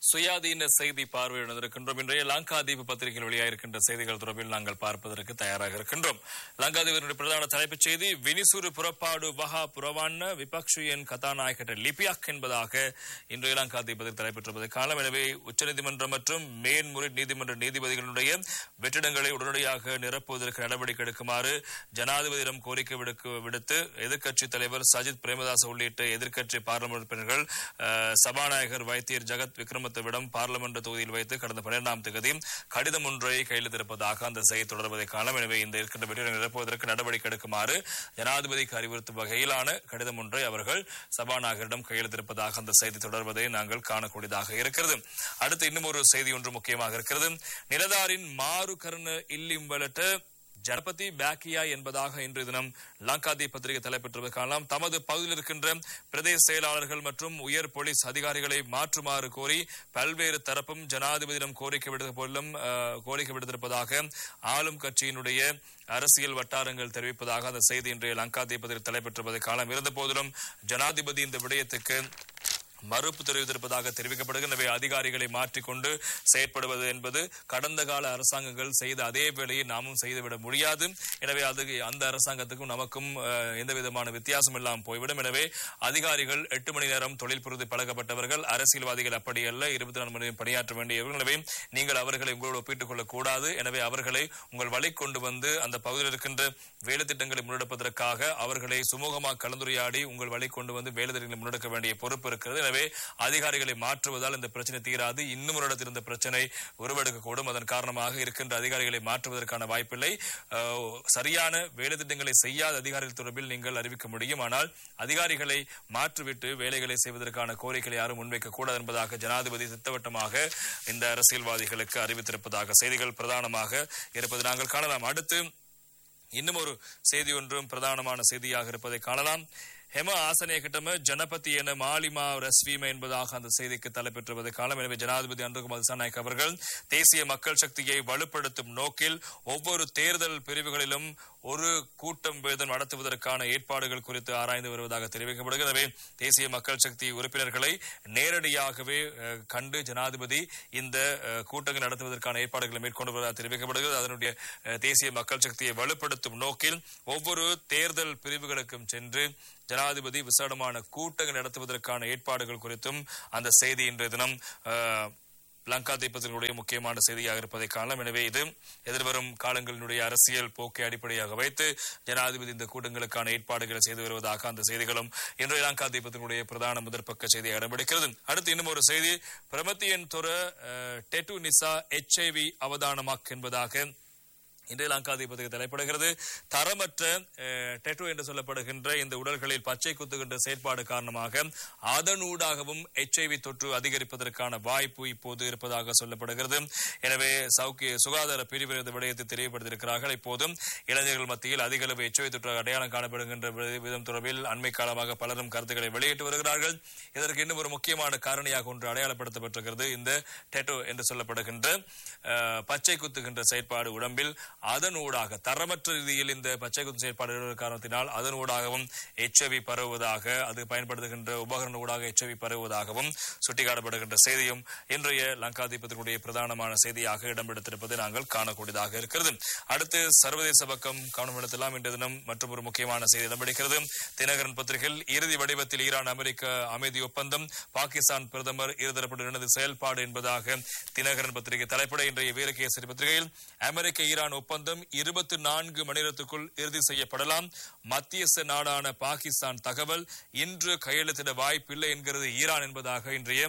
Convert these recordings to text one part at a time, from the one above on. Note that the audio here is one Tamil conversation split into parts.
சுயாதீன செய்தி பார்வையிடுகின்றோம் இன்றைய லங்காதீப பத்திரிகையில் வெளியாயிருக்கின்ற செய்திகள் தொடர்பில் நாங்கள் பார்ப்பதற்கு தயாராக இருக்கின்றோம் லங்காதீபனுடைய பிரதான தலைப்புச் செய்தி வினிசுறு புறப்பாடு வஹா புறவான விபக்ஷியன் கதாநாயகட்ட லிபியாக் என்பதாக இன்றைய லங்காதீபத்தில் தலைப்பெற்றிருப்பது காலம் எனவே உச்சநீதிமன்றம் மற்றும் மேன்முறை நீதிமன்ற நீதிபதிகளுடைய வெற்றிடங்களை உடனடியாக நிரப்புவதற்கு நடவடிக்கை எடுக்குமாறு ஜனாதிபதியிடம் கோரிக்கை விடுக்க- விடுத்து எதிர்க்கட்சித் தலைவர் சஜித் பிரேமதாஸ் உள்ளிட்ட எதிர்க்கட்சி பார்லமெண்ட் உறுப்பினர்கள் அஹ், சபாநாயகர் வைத்தியர் ஜகத் விக்ரமத்துவிடம் பார்லமெண்ட் தொகுதியில் வைத்து கடந்த பன்னிரெண்டாம் தேதி கடிதம் ஒன்றை கையெழுத்திருப்பதாக அந்த செய்தி தொடர்வதை காலம் எனவே இந்த இருக்கின்ற வெற்றிடம் நிரப்புவதற்கு நடவடிக்கை எடுக்குமாறு ஜனாதிபதிக்கு அறிவுறுத்தும் வகையிலான கடிதம் ஒன்றை அவர்கள் சபாநாயகரிடம் கையெழுத்திருப்பதாக அந்த செய்தி தொடர்வதை நாங்கள் காணக்கூடியதாக இருக்கிறது அடுத்து இன்னும் ஒரு செய்தி ஒன்று முக்கியமாக இருக்கிறது நிலதாரின் மாறு கருண இல்லிம் வலட்ட ஜனபதி பேக்கியா என்பதாக இன்றைய தினம் லங்காதி பத்திரிகை தலைப்பெற்றது காணலாம் தமது பகுதியில் இருக்கின்ற பிரதேச செயலாளர்கள் மற்றும் உயர் போலீஸ் அதிகாரிகளை மாற்றுமாறு கோரி பல்வேறு தரப்பும் ஜனாதிபதியிடம் கோரிக்கை விடுத்த போதிலும் அஹ், கோரிக்கை விடுத்திருப்பதாக ஆளும் கட்சியினுடைய அரசியல் வட்டாரங்கள் தெரிவிப்பதாக அந்த செய்தி இன்றைய லங்காதி பத்திரிகை தலைப்பெற்றிருப்பதை காலம் இருந்த போதிலும் ஜனாதிபதி இந்த விடயத்துக்கு மறுப்பு தெரிவித்திருப்பதாக தெரிவிக்கப்படுகிறது எனவே அதிகாரிகளை மாற்றிக்கொண்டு செயற்படுவது என்பது கடந்த கால அரசாங்கங்கள் செய்த அதே வேலையை நாமும் செய்துவிட முடியாது எனவே அது அந்த அரசாங்கத்துக்கும் நமக்கும் அஹ், எந்த விதமான வித்தியாசம் இல்லாமல் போய்விடும் எனவே அதிகாரிகள் எட்டு மணி நேரம் தொழில் புரிந்து பழகப்பட்டவர்கள் அரசியல்வாதிகள் அப்படி அல்ல இருபத்தி நாலு மணி நேரம் பணியாற்ற வேண்டியவர்கள் எனவே நீங்கள் அவர்களை உங்களோடு ஒப்பிட்டுக் கொள்ளக்கூடாது எனவே அவர்களை உங்கள் வழி கொண்டு வந்து அந்த பகுதியில் இருக்கின்ற வேலை திட்டங்களை முன்னெடுப்பதற்காக அவர்களை சுமூகமாக கலந்துரையாடி உங்கள் வழி கொண்டு வந்து வேலை திட்டங்களை முன்னெடுக்க வேண்டிய பொறுப்பு இருக்கிறது எனவே அதிகாரிகளை மாற்றுவதால் இந்த பிரச்சனை தீராது இன்னும் ஒரு இடத்தில் இந்த பிரச்சனை உருவெடுக்கக்கூடும் அதன் காரணமாக இருக்கின்ற அதிகாரிகளை மாற்றுவதற்கான வாய்ப்பில்லை அஹ், சரியான வேலை திட்டங்களை செய்யாத அதிகாரிகள் தொடர்பில் நீங்கள் அறிவிக்க முடியும் ஆனால் அதிகாரிகளை மாற்றிவிட்டு வேலைகளை செய்வதற்கான கோரிக்கைகளை யாரும் முன்வைக்க கூடாது என்பதாக ஜனாதிபதி திட்டவட்டமாக இந்த அரசியல்வாதிகளுக்கு அறிவித்திருப்பதாக செய்திகள் பிரதானமாக இருப்பது நாங்கள் காணலாம் அடுத்து இன்னும் ஒரு செய்தி ஒன்றும் பிரதானமான செய்தியாக இருப்பதை காணலாம் ஹெம ஆசனே கிட்டம ஜனபதி என மாலிமா ரஸ்வீம என்பதாக அந்த செய்திக்கு தலைப்பெற்றுவது காலம் எனவே ஜனாதிபதி அன்றுகுமார் திசாநாயக் அவர்கள் தேசிய மக்கள் சக்தியை வலுப்படுத்தும் நோக்கில் ஒவ்வொரு தேர்தல் பிரிவுகளிலும் ஒரு கூட்டம் வேதம் நடத்துவதற்கான ஏற்பாடுகள் குறித்து ஆராய்ந்து வருவதாக தெரிவிக்கப்படுகிறது எனவே தேசிய மக்கள் சக்தி உறுப்பினர்களை நேரடியாகவே அஹ், கண்டு ஜனாதிபதி இந்த அஹ், கூட்டங்கள் நடத்துவதற்கான ஏற்பாடுகளை மேற்கொண்டு வருவதாக தெரிவிக்கப்படுகிறது அதனுடைய அஹ், தேசிய மக்கள் சக்தியை வலுப்படுத்தும் நோக்கில் ஒவ்வொரு தேர்தல் பிரிவுகளுக்கும் சென்று ஜனாதிபதி விசேடமான கூட்டங்கள் நடத்துவதற்கான ஏற்பாடுகள் குறித்தும் அந்த செய்தி இன்றைய தினம் அஹ், லங்கா தீபத்தினுடைய முக்கியமான செய்தியாக இருப்பதை காணலாம் எனவே இது எதிர்வரும் காலங்களினுடைய அரசியல் போக்கை அடிப்படையாக வைத்து ஜனாதிபதி இந்த கூட்டங்களுக்கான ஏற்பாடுகளை செய்து வருவதாக அந்த செய்திகளும் இன்றைய லங்கா தீபத்தினுடைய பிரதான முதற்பக்க செய்தியாக இடம்பிடிக்கிறது அடுத்து இன்னும் ஒரு செய்தி பிரமத்தியன் துற அஹ், டெட்டு நிசா எச்ஐவி அவதானமாக் என்பதாக இன்றைய லங்காதிபதிக்கு தலைப்படுகிறது தரமற்ற அஹ், டெட்டு என்று சொல்லப்படுகின்ற இந்த உடல்களில் பச்சை குத்துகின்ற செயற்பாடு காரணமாக அதனூடாகவும் எச்ஐவி தொற்று அதிகரிப்பதற்கான வாய்ப்பு இப்போது இருப்பதாக சொல்லப்படுகிறது எனவே சௌக்கிய சுகாதார பிரிவினர் இந்த விடயத்தை தெரியப்படுத்தியிருக்கிறார்கள் இப்போதும் இளைஞர்கள் மத்தியில் அதிக அளவு எச்ஐவி தொற்று அடையாளம் காணப்படுகின்ற வி- விதம் தொடர்பில் அண்மை காலமாக பலரும் கருத்துக்களை வெளியிட்டு வருகிறார்கள் இதற்கு இன்னும் ஒரு முக்கியமான காரணியாக ஒன்று அடையாளப்படுத்தப்பட்டிருக்கிறது இந்த டெட்டோ என்று சொல்லப்படுகின்ற அஹ், பச்சை குத்துகின்ற செயற்பாடு உடம்பில் அதனூடாக தரமற்ற ரீதியில் இந்த பச்சை குத்து செயற்பாடு இருப்பதன் காரணத்தினால் அதனூடாகவும் எச்ஐவி பரவுவதாக அது பயன்படுத்துகின்ற உபகரண ஊடாக எச்ஐவி பரவுவதாகவும் சுட்டிக்காட்டப்படுகின்ற செய்தியும் இன்றைய லங்காதிபதியினுடைய பிரதானமான செய்தியாக இடம்பெடுத்திருப்பதை நாங்கள் காணக்கூடியதாக இருக்கிறது அடுத்து சர்வதேச பக்கம் கவனம் எடுத்தலாம் இன்றைய தினம் மற்றும் ஒரு முக்கியமான செய்தி இடம்பெடுக்கிறது தினகரன் பத்திரிகையில் இறுதி வடிவத்தில் ஈரான் அமெரிக்க அமைதி ஒப்பந்தம் பாகிஸ்தான் பிரதமர் இருதரப்பட்ட இணைந்து செயல்பாடு என்பதாக தினகரன் பத்திரிகை தலைப்பட இன்றைய வீரகேசரி பத்திரிகையில் அமெரிக்க ஈரான் ஒப்பந்தம் இருபத்தி நான்கு மணி நேரத்துக்குள் இறுதி செய்யப்படலாம் மத்தியஸ்த நாடான பாகிஸ்தான் தகவல் இன்று கையெழுத்திட வாய்ப்பில்லை என்கிறது ஈரான் என்பதாக இன்றைய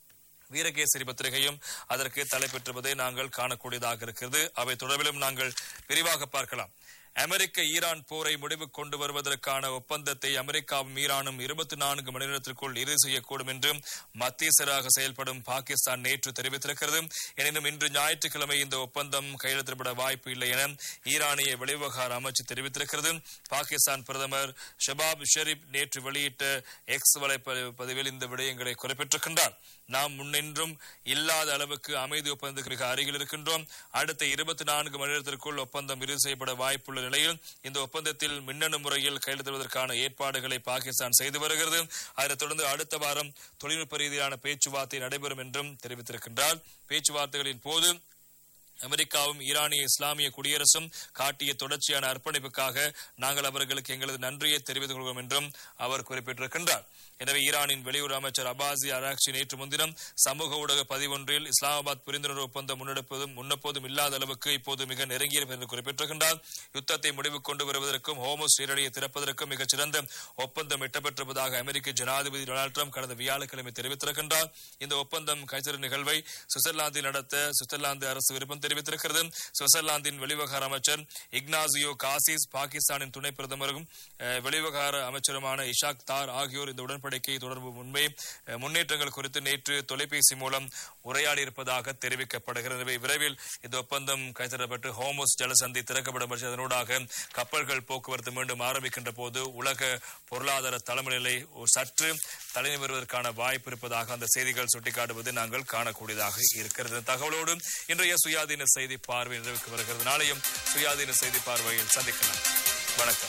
வீரகேசரி பத்திரிகையும் அதற்கு தலைப்பெற்றுவதை நாங்கள் காணக்கூடியதாக இருக்கிறது அவை தொடர்பிலும் நாங்கள் விரிவாக பார்க்கலாம் அமெரிக்க ஈரான் போரை முடிவு கொண்டு வருவதற்கான ஒப்பந்தத்தை அமெரிக்காவும் ஈரானும் இருபத்தி நான்கு மணி நேரத்திற்குள் இறுதி செய்யக்கூடும் என்று மத்தியஸ்தராக செயல்படும் பாகிஸ்தான் நேற்று தெரிவித்திருக்கிறது எனினும் இன்று ஞாயிற்றுக்கிழமை இந்த ஒப்பந்தம் கையெழுத்திடப்பட வாய்ப்பு இல்லை என ஈரானிய வெளிவிவகார அமைச்சு தெரிவித்திருக்கிறது பாகிஸ்தான் பிரதமர் ஷபாப் ஷெரீப் நேற்று வெளியிட்ட எக்ஸ் வலைப்பதிவில் இந்த விடயங்களை குறிப்பிட்டிருக்கின்றார் நாம் முன்னின்றும் இல்லாத அளவுக்கு அமைதி ஒப்பந்தத்துக்கு மிக அருகில் இருக்கின்றோம் அடுத்த இருபத்தி நான்கு மணி நேரத்திற்குள் ஒப்பந்தம் இறுதி செய்யப்பட வாய்ப்புள்ளது வரும் நிலையில் இந்த ஒப்பந்தத்தில் மின்னணு முறையில் கையெழுத்திடுவதற்கான ஏற்பாடுகளை பாகிஸ்தான் செய்து வருகிறது அதைத் தொடர்ந்து அடுத்த வாரம் தொழில்நுட்ப ரீதியிலான பேச்சுவார்த்தை நடைபெறும் என்றும் தெரிவித்திருக்கின்றார் பேச்சுவார்த்தைகளின் போது அமெரிக்காவும் ஈரானிய இஸ்லாமிய குடியரசும் காட்டிய தொடர்ச்சியான அர்ப்பணிப்புக்காக நாங்கள் அவர்களுக்கு எங்களது நன்றியை தெரிவித்துக் கொள்வோம் என்றும் அவர் குறிப்பிட்டிருக்கின்றார் எனவே ஈரானின் வெளியுறவு அமைச்சர் அபாசி அராக்சி நேற்று முன்தினம் சமூக ஊடக பதிவொன்றில் இஸ்லாமாபாத் புரிந்துணர்வு ஒப்பந்தம் முன்னெடுப்பதும் முன்னப்போதும் இல்லாத அளவுக்கு இப்போது மிக நெருங்கியிருப்பது என்று குறிப்பிட்டிருக்கின்றார் யுத்தத்தை முடிவுக்கு கொண்டு வருவதற்கும் ஹோமோஸ் சீரடியை திறப்பதற்கும் மிகச் சிறந்த ஒப்பந்தம் எட்டப்பட்டிருப்பதாக அமெரிக்க ஜனாதிபதி டொனால்டு ட்ரம்ப் கடந்த வியாழக்கிழமை தெரிவித்திருக்கின்றார் இந்த ஒப்பந்தம் கைத்தறி நிகழ்வை சுவிட்சர்லாந்தில் நடத்த சுவிட்சர்லாந்து அரசு விருப்பம் தெரிவித்திருக்கிறது சுவிட்சர்லாந்தின் வெளிவிவகார அமைச்சர் இக்னாசியோ காசிஸ் பாகிஸ்தானின் துணை பிரதமரும் அஹ், வெளிவிவகார அமைச்சருமான இஷாக் தார் ஆகியோர் இந்த உடன்படிக்கை தொடர்பு உண்மை அஹ், முன்னேற்றங்கள் குறித்து நேற்று தொலைபேசி மூலம் உரையாடி இருப்பதாக தெரிவிக்கப்படுகிறது எனவே விரைவில் இந்த ஒப்பந்தம் கைத்தரப்பட்டு ஹோமோஸ் ஜலசந்தி திறக்கப்படும் பட்சம் அதனூடாக கப்பல்கள் போக்குவரத்து மீண்டும் ஆரம்பிக்கின்ற போது உலக பொருளாதார தலைமைநிலை ஒரு சற்று தலைநிமிருவதற்கான வாய்ப்பு இருப்பதாக அந்த செய்திகள் சுட்டிக்காட்டுவதை நாங்கள் காணக்கூடியதாக இருக்கிறது இந்த தகவலோடு இன்றைய சுயாதீன செய்தி பார்வை நிறைவுக்கு வருகிறது நாளையும் சுயாதீன செய்தி பார்வையில் சந்திக்கலாம் வணக்கம்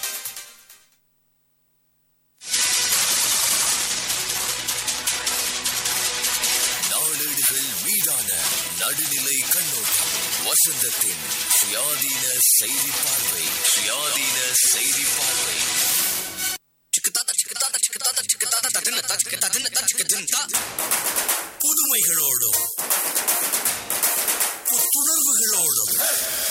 நாளேடுகள் மீதான நடுநிலை கண்ணோட்டம் வசந்தத்தின் சுயாதீன செய்தி பார்வை சுயாதீன செய்தி பார்வை புதுமைகளோடும் புத்துணர்வுகளோடும்